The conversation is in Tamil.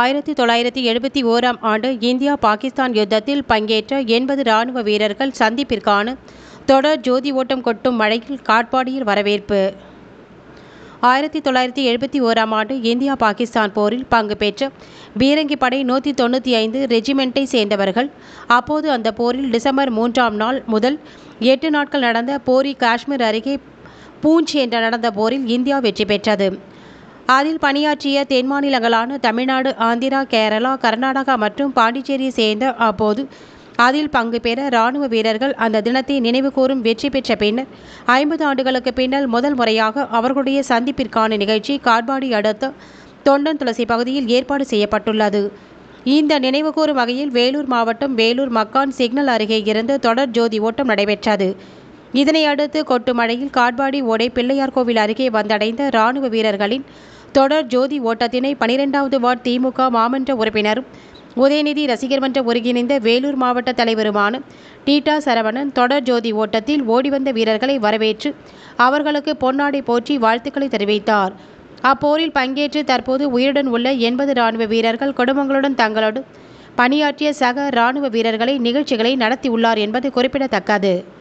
ஆயிரத்தி தொள்ளாயிரத்தி எழுபத்தி ஓராம் ஆண்டு இந்தியா பாகிஸ்தான் யுத்தத்தில் பங்கேற்ற எண்பது இராணுவ வீரர்கள் சந்திப்பிற்கான தொடர் ஜோதி ஓட்டம் கொட்டும் மழையில் காட்பாடியில் வரவேற்பு ஆயிரத்தி தொள்ளாயிரத்தி எழுபத்தி ஓராம் ஆண்டு இந்தியா பாகிஸ்தான் போரில் பங்கு பெற்ற பீரங்கி படை நூற்றி தொண்ணூற்றி ஐந்து ரெஜிமெண்ட்டை சேர்ந்தவர்கள் அப்போது அந்த போரில் டிசம்பர் மூன்றாம் நாள் முதல் எட்டு நாட்கள் நடந்த போரி காஷ்மீர் அருகே பூஞ்ச் என்ற நடந்த போரில் இந்தியா வெற்றி பெற்றது அதில் பணியாற்றிய தென் மாநிலங்களான தமிழ்நாடு ஆந்திரா கேரளா கர்நாடகா மற்றும் பாண்டிச்சேரியை சேர்ந்த அப்போது அதில் பங்கு பெற இராணுவ வீரர்கள் அந்த தினத்தை நினைவு கூறும் வெற்றி பெற்ற பின்னர் ஐம்பது ஆண்டுகளுக்கு பின்னர் முதல் முறையாக அவர்களுடைய சந்திப்பிற்கான நிகழ்ச்சி காட்பாடி அடுத்த தொண்டன் துளசி பகுதியில் ஏற்பாடு செய்யப்பட்டுள்ளது இந்த நினைவு கூறும் வகையில் வேலூர் மாவட்டம் வேலூர் மக்கான் சிக்னல் அருகே இருந்து தொடர் ஜோதி ஓட்டம் நடைபெற்றது இதனை அடுத்து கொட்டு மழையில் காட்பாடி ஓடை பிள்ளையார் கோவில் அருகே வந்தடைந்த இராணுவ வீரர்களின் தொடர் ஜோதி ஓட்டத்தினை பனிரெண்டாவது வார்டு திமுக மாமன்ற உறுப்பினரும் உதயநிதி ரசிகர் மன்ற ஒருங்கிணைந்த வேலூர் மாவட்ட தலைவருமான டீட்டா சரவணன் தொடர் ஜோதி ஓட்டத்தில் ஓடிவந்த வீரர்களை வரவேற்று அவர்களுக்கு பொன்னாடை போற்றி வாழ்த்துக்களை தெரிவித்தார் அப்போரில் பங்கேற்று தற்போது உயிருடன் உள்ள எண்பது இராணுவ வீரர்கள் குடும்பங்களுடன் தங்களோடு பணியாற்றிய சக இராணுவ வீரர்களை நிகழ்ச்சிகளை நடத்தியுள்ளார் என்பது குறிப்பிடத்தக்கது